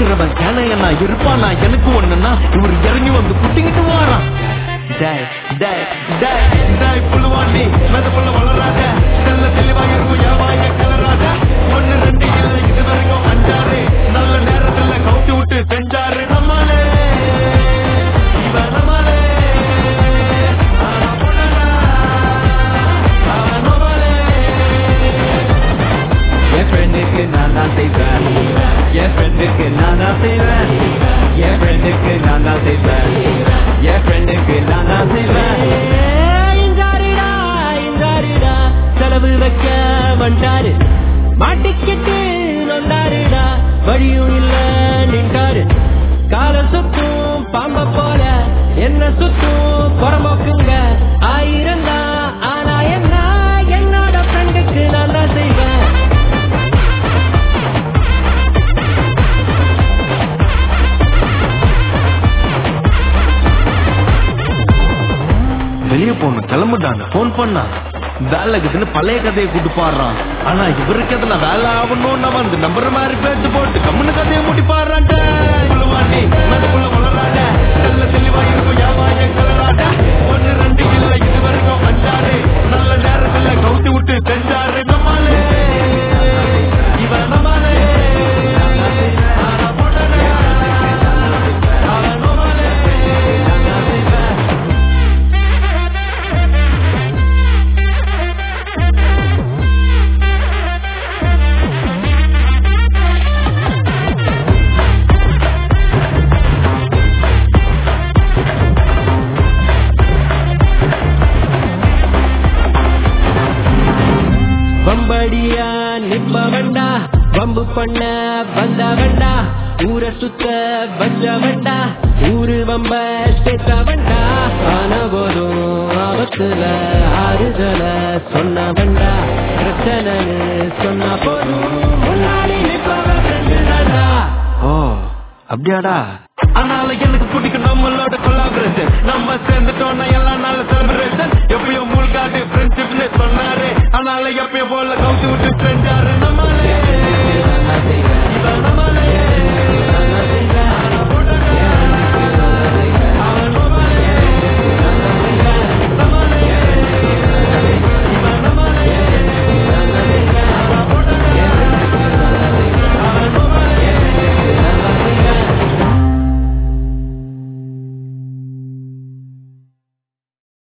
இருக்கிறவன் கேனையனா இருப்பானா எனக்கு ஒண்ணுன்னா இவர் இறங்கி வந்து குட்டிக்கிட்டு வாரான் டேய், டேய், டேய், டேய் புழுவாண்டி, மெத புள்ள வளராத. தெள்ள தெளிவா இருக்கும் என் வாயை கிளறாத. ஒண்ணு ரெண்டு இல்ல, இது வரைக்கும் அஞ்சாறு. நல்ல நேரத்துல கவுத்தி விட்டு செஞ்சாரு நம்மாலே. இவன் நம்மாலே. ஆனா பொண்ணடா. அவன் நம்மாலே. என் ஃப்ரெண்டுக்கு நான் தான் செய்வேன் என் ஃப்ரெண்டுக்கு நான் தான் செய்வேன் என் ஃப்ரெண்டுக்கு நான் தான் செய்வேன் என் ஃப்ரெண்டுக்கு நான் தான் செய்வேன் இந்தாரிடா இந்தாரிடா செலவு வைக்க வந்தாரு மாட்டிக்கிட்டு நொந்தாருடா வழியும் இல்ல நின்றாரு கால சுத்தும் பாம்ப போல என்ன சுத்தும் புறம்போக்குங்க ஆயிரம் தான் ஆனா என்ன என்னோட ஃப்ரெண்டுக்கு நான் தான் செய்வேன் வெளிய போகணும் கிளம்புடாங்க போன் பண்ணா வேலை இருக்குதுன்னு பழைய கதையை கூட்டு பாடுறான் ஆனா இவருக்கு எதுனா வேலை ஆகணும்னு வந்து நம்புற மாதிரி பேச்சு போட்டு கம்முன்னு கதையை மூடி பாடுறான்ட புழுவாண்டி மனதுக்குள்ள வளராட நல்ல தெளிவா இருக்கும் யாவாய கலராட ஒன்னு ரெண்டு இல்ல இது வரைக்கும் அஞ்சாறு நல்ல நேரத்துல கவுத்தி விட்டு செஞ்சாரு நம்மாலே இவன் நம்மாலே ஆனா பொண்ணனே. அவன் நம்மாலே. வம்படியா நிப்ப வேண்டா வம்பு பண்ண வந்த வேண்டா ஊரை சுத்த வச்ச வேண்டா ஊரு வம்ப சேர்த்த வேண்டா ஆன போதும் ஆபத்துல ஆறுதல சொன்ன வேண்டா பிரச்சனைன்னு சொன்ன போதும் முன்னாடி நிப்பவன் friend தான்டா. ஓ அப்படியாடா அதனால எனக்கு பிடிக்கும் நம்மளோட கொலாபரேஷன் நம்ம சேர்ந்துட்டோம்னா எல்லா நாள் செலிப்ரேஷன் எப்பயும் மூழ்காடு ஃப்ரெண்ட்ஷிப்னு சொன்னாரு அதனால எப்பயும் போல